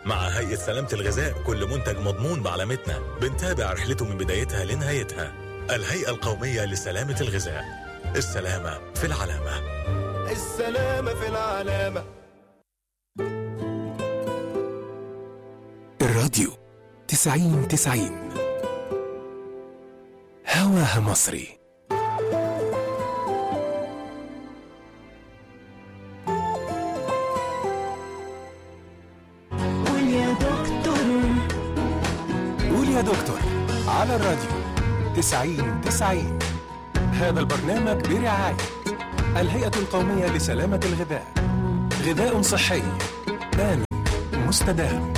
مع هيئة سلامة الغذاء كل منتج مضمون بعلامتنا بنتابع رحلته من بدايتها لنهايتها الهيئة القومية لسلامة الغذاء السلامة في العلامة السلامة في العلامة الراديو تسعين تسعين هواها مصري قول يا دكتور قول يا دكتور على الراديو تسعين تسعين هذا البرنامج برعاية الهيئة القومية لسلامة الغذاء غذاء صحي آمن مستدام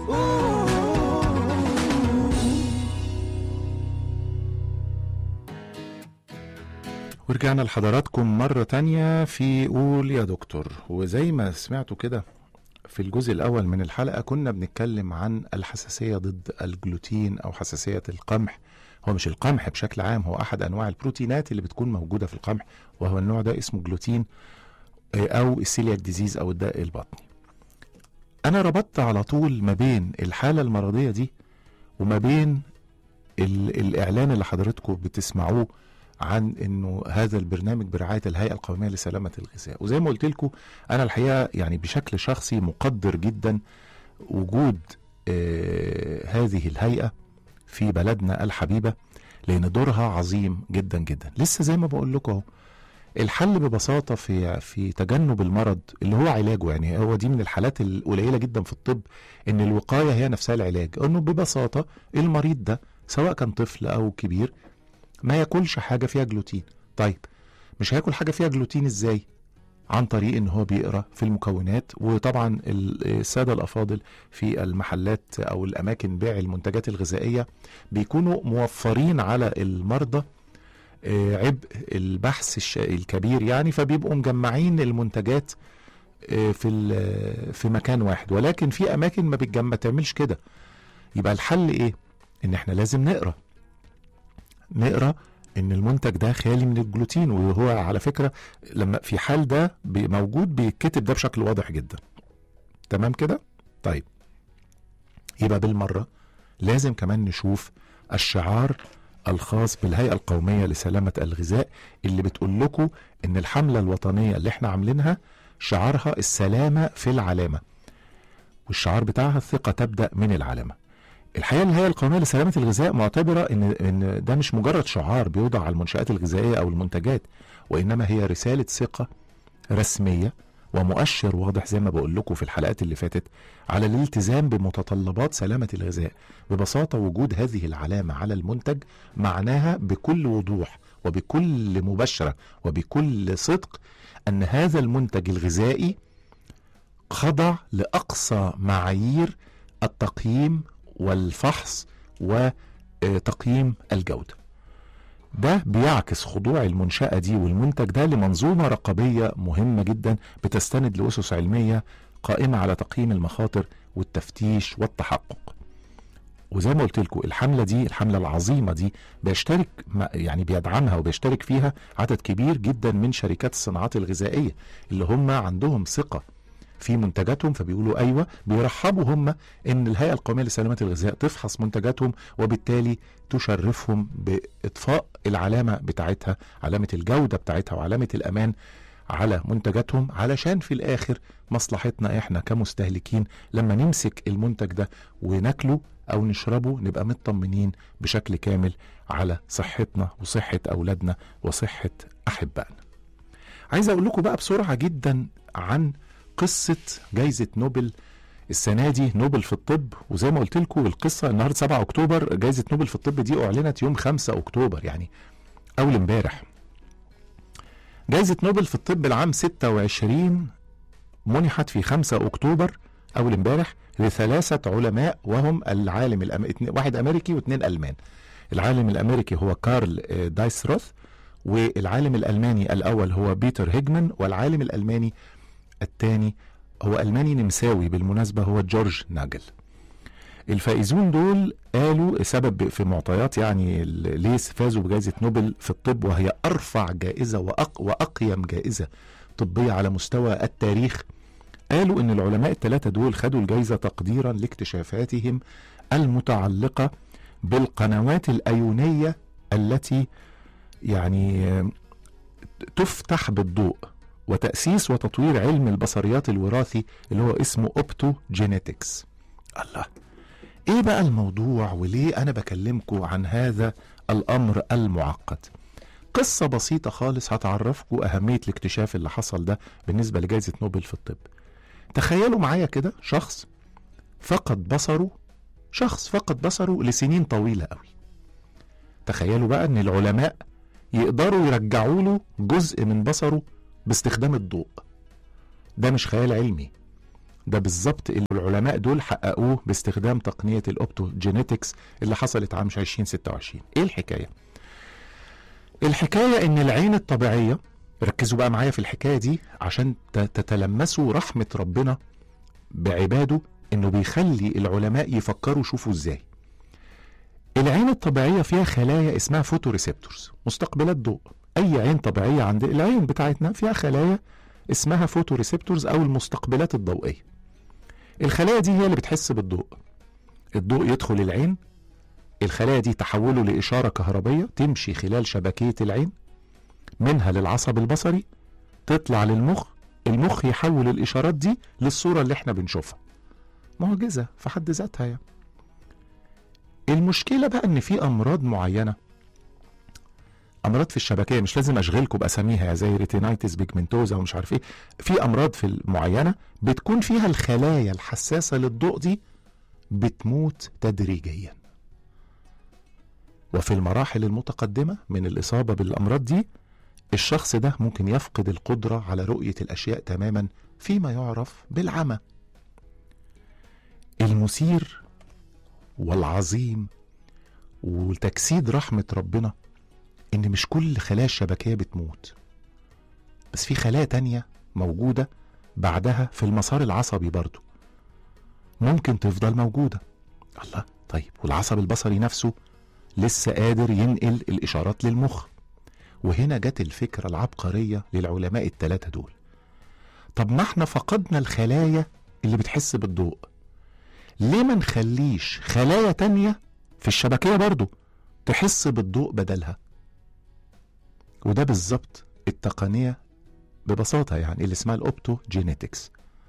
ورجعنا لحضراتكم مرة تانية في قول يا دكتور وزي ما سمعتوا كده في الجزء الأول من الحلقة كنا بنتكلم عن الحساسية ضد الجلوتين أو حساسية القمح هو مش القمح بشكل عام هو أحد أنواع البروتينات اللي بتكون موجودة في القمح وهو النوع ده اسمه جلوتين آه، أو السيلياك ديزيز أو الداء البطني أنا ربطت على طول ما بين الحالة المرضية دي وما بين ال- الإعلان اللي حضراتكم بتسمعوه عن انه هذا البرنامج برعايه الهيئه القوميه لسلامه الغذاء وزي ما قلت لكم انا الحقيقه يعني بشكل شخصي مقدر جدا وجود آه هذه الهيئه في بلدنا الحبيبه لان دورها عظيم جدا جدا لسه زي ما بقول لكم اهو الحل ببساطه في في تجنب المرض اللي هو علاجه يعني هو دي من الحالات القليله جدا في الطب ان الوقايه هي نفسها العلاج انه ببساطه المريض ده سواء كان طفل او كبير ما ياكلش حاجه فيها جلوتين طيب مش هياكل حاجه فيها جلوتين ازاي عن طريق ان هو بيقرا في المكونات وطبعا ال- الساده الافاضل في المحلات او الاماكن بيع المنتجات الغذائيه بيكونوا موفرين على المرضى آه، عبء البحث الش- الكبير يعني فبيبقوا مجمعين المنتجات آه، في ال- في مكان واحد ولكن في اماكن ما بتجمع ما تعملش كده يبقى الحل ايه ان احنا لازم نقرا نقرا ان المنتج ده خالي من الجلوتين وهو على فكره لما في حال ده بي- موجود بيتكتب ده بشكل واضح جدا تمام كده طيب يبقى بالمره لازم كمان نشوف الشعار الخاص بالهيئه القوميه لسلامه الغذاء اللي بتقول لكم ان الحمله الوطنيه اللي احنا عاملينها شعارها السلامه في العلامه والشعار بتاعها الثقه تبدا من العلامه الحقيقه الهيئه القوميه لسلامه الغذاء معتبره ان ان ده مش مجرد شعار بيوضع على المنشات الغذائيه او المنتجات وانما هي رساله ثقه رسميه ومؤشر واضح زي ما بقول لكم في الحلقات اللي فاتت على الالتزام بمتطلبات سلامه الغذاء ببساطه وجود هذه العلامه على المنتج معناها بكل وضوح وبكل مباشره وبكل صدق ان هذا المنتج الغذائي خضع لاقصى معايير التقييم والفحص وتقييم الجودة ده بيعكس خضوع المنشأة دي والمنتج ده لمنظومة رقابية مهمة جدا بتستند لأسس علمية قائمة على تقييم المخاطر والتفتيش والتحقق وزي ما قلت لكم الحملة دي الحملة العظيمة دي بيشترك مع- يعني بيدعمها وبيشترك فيها عدد كبير جدا من شركات الصناعات الغذائية اللي هم عندهم ثقة في منتجاتهم فبيقولوا ايوه بيرحبوا هم ان الهيئه القوميه لسلامه الغذاء تفحص منتجاتهم وبالتالي تشرفهم باطفاء العلامه بتاعتها علامه الجوده بتاعتها وعلامه الامان على منتجاتهم علشان في الاخر مصلحتنا احنا كمستهلكين لما نمسك المنتج ده وناكله او نشربه نبقى مطمنين بشكل كامل على صحتنا وصحه اولادنا وصحه احبائنا عايز اقول لكم بقى بسرعه جدا عن قصه جائزه نوبل السنه دي نوبل في الطب وزي ما قلت لكم القصه النهارده 7 اكتوبر جائزه نوبل في الطب دي اعلنت يوم 5 اكتوبر يعني اول امبارح جائزه نوبل في الطب العام 26 منحت في 5 اكتوبر اول امبارح لثلاثه علماء وهم العالم الأم... اتنين- واحد امريكي واثنين المان العالم الامريكي هو كارل آه، دايسروث والعالم الالماني الاول هو بيتر هيجمان والعالم الالماني الثاني هو الماني نمساوي بالمناسبه هو جورج ناجل الفائزون دول قالوا سبب في معطيات يعني ال- ليه فازوا بجائزه نوبل في الطب وهي ارفع جائزه وأق واقيم جائزه طبيه على مستوى التاريخ قالوا ان العلماء الثلاثة دول خدوا الجايزة تقديرا لاكتشافاتهم المتعلقة بالقنوات الأيونية التي يعني آه، تفتح بالضوء وتأسيس وتطوير علم البصريات الوراثي اللي هو اسمه اوبتوجينيتكس الله ايه بقى الموضوع وليه انا بكلمكم عن هذا الامر المعقد قصة بسيطة خالص هتعرفكم أهمية الاكتشاف اللي حصل ده بالنسبة لجائزة نوبل في الطب تخيلوا معايا كده شخص فقد بصره شخص فقد بصره لسنين طويلة قوي تخيلوا بقى ان العلماء يقدروا يرجعوا له جزء من بصره باستخدام الضوء ده مش خيال علمي ده بالظبط اللي العلماء دول حققوه باستخدام تقنية الاوبتوجينيتكس اللي حصلت عام 2026 ايه الحكاية الحكاية ان العين الطبيعية ركزوا بقى معايا في الحكاية دي عشان ت- تتلمسوا رحمة ربنا بعباده انه بيخلي العلماء يفكروا شوفوا ازاي العين الطبيعية فيها خلايا اسمها فوتوريسبتورز مستقبلات ضوء اي عين طبيعية عند العين بتاعتنا فيها خلايا اسمها فوتوريسبتورز او المستقبلات الضوئية الخلايا دي هي اللي بتحس بالضوء الضوء يدخل العين الخلايا دي تحوله لإشارة كهربية تمشي خلال شبكية العين منها للعصب البصري تطلع للمخ المخ يحول الإشارات دي للصورة اللي احنا بنشوفها معجزة في حد ذاتها يعني المشكلة بقى ان في امراض معينة امراض في الشبكية مش لازم اشغلكم باساميها زي ريتينايتس بيجمنتوزا ومش عارف ايه في امراض في المعينة بتكون فيها الخلايا الحساسة للضوء دي بتموت تدريجيا وفي المراحل المتقدمة من الإصابة بالأمراض دي الشخص ده ممكن يفقد القدرة على رؤية الأشياء تماما فيما يعرف بالعمى المثير والعظيم وتجسيد رحمة ربنا إن مش كل خلايا الشبكية بتموت بس في خلايا تانية موجودة بعدها في المسار العصبي برضو ممكن تفضل موجودة الله طيب والعصب البصري نفسه لسه قادر ينقل الإشارات للمخ وهنا جت الفكرة العبقرية للعلماء الثلاثة دول طب ما احنا فقدنا الخلايا اللي بتحس بالضوء ليه ما نخليش خلايا تانية في الشبكية برضو تحس بالضوء بدلها وده بالظبط التقنية ببساطة يعني اللي اسمها الأوبتو جينيتكس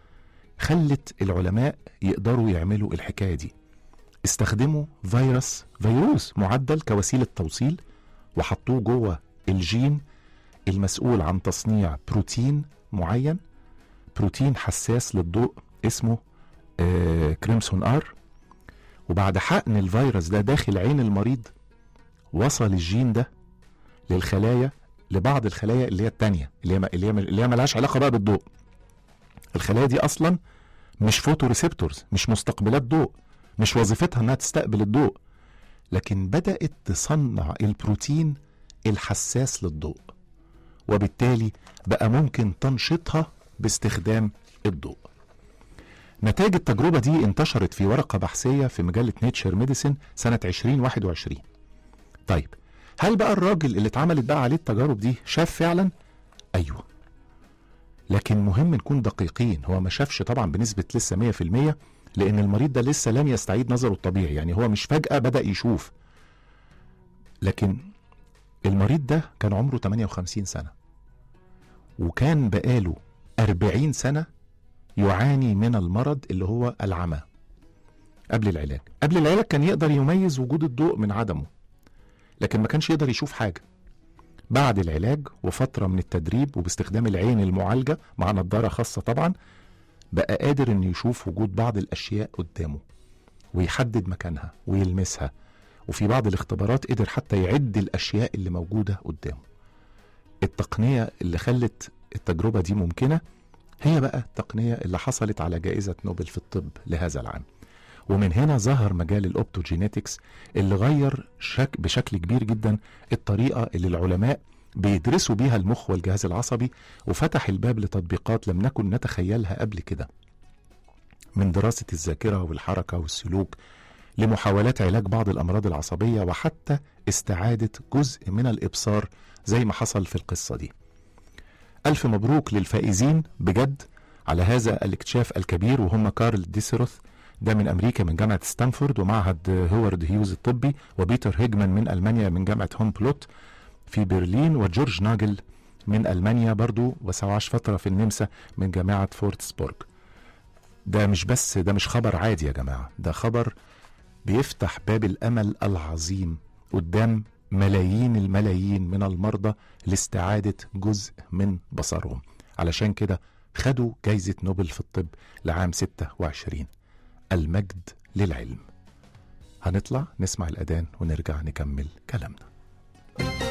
خلت العلماء يقدروا يعملوا الحكاية دي استخدموا فيروس فيروس معدل كوسيلة توصيل وحطوه جوه الجين المسؤول عن تصنيع بروتين معين بروتين حساس للضوء اسمه آه كريمسون ار وبعد حقن الفيروس ده داخل عين المريض وصل الجين ده للخلايا لبعض الخلايا اللي هي التانية اللي هي اللي هي اللي هي ملهاش علاقة بقى بالضوء الخلايا دي اصلا مش فوتو ريسبتورز مش مستقبلات ضوء مش وظيفتها انها تستقبل الضوء لكن بدأت تصنع البروتين الحساس للضوء وبالتالي بقى ممكن تنشيطها باستخدام الضوء نتائج التجربة دي انتشرت في ورقة بحثية في مجلة نيتشر ميديسن سنة 2021 طيب هل بقى الراجل اللي اتعملت بقى عليه التجارب دي شاف فعلا؟ أيوه لكن مهم نكون دقيقين هو ما شافش طبعا بنسبة لسه 100% لأن المريض ده لسه لم يستعيد نظره الطبيعي يعني هو مش فجأة بدأ يشوف لكن المريض ده كان عمره 58 سنة وكان بقاله 40 سنة يعاني من المرض اللي هو العمى قبل العلاج قبل العلاج كان يقدر يميز وجود الضوء من عدمه لكن ما كانش يقدر يشوف حاجة بعد العلاج وفترة من التدريب وباستخدام العين المعالجة مع نظارة خاصة طبعا بقى قادر انه يشوف وجود بعض الاشياء قدامه ويحدد مكانها ويلمسها وفي بعض الاختبارات قدر حتى يعد الاشياء اللي موجودة قدامه التقنية اللي خلت التجربة دي ممكنة هي بقى التقنية اللي حصلت على جائزة نوبل في الطب لهذا العام ومن هنا ظهر مجال الاوبتوجينيتكس اللي غير شك بشكل كبير جدا الطريقة اللي العلماء بيدرسوا بيها المخ والجهاز العصبي وفتح الباب لتطبيقات لم نكن نتخيلها قبل كده من دراسة الذاكرة والحركة والسلوك لمحاولات علاج بعض الأمراض العصبية وحتى استعادة جزء من الإبصار زي ما حصل في القصة دي ألف مبروك للفائزين بجد على هذا الاكتشاف الكبير وهم كارل ديسروث ده من امريكا من جامعه ستانفورد ومعهد هوارد هيوز الطبي وبيتر هيجمان من المانيا من جامعه هوم بلوت في برلين وجورج ناجل من المانيا برضو بس هو عاش فتره في النمسا من جامعه فورتسبورغ ده مش بس ده مش خبر عادي يا جماعه ده خبر بيفتح باب الامل العظيم قدام ملايين الملايين من المرضى لاستعاده جزء من بصرهم علشان كده خدوا جايزه نوبل في الطب لعام 26 المجد للعلم هنطلع نسمع الاذان ونرجع نكمل كلامنا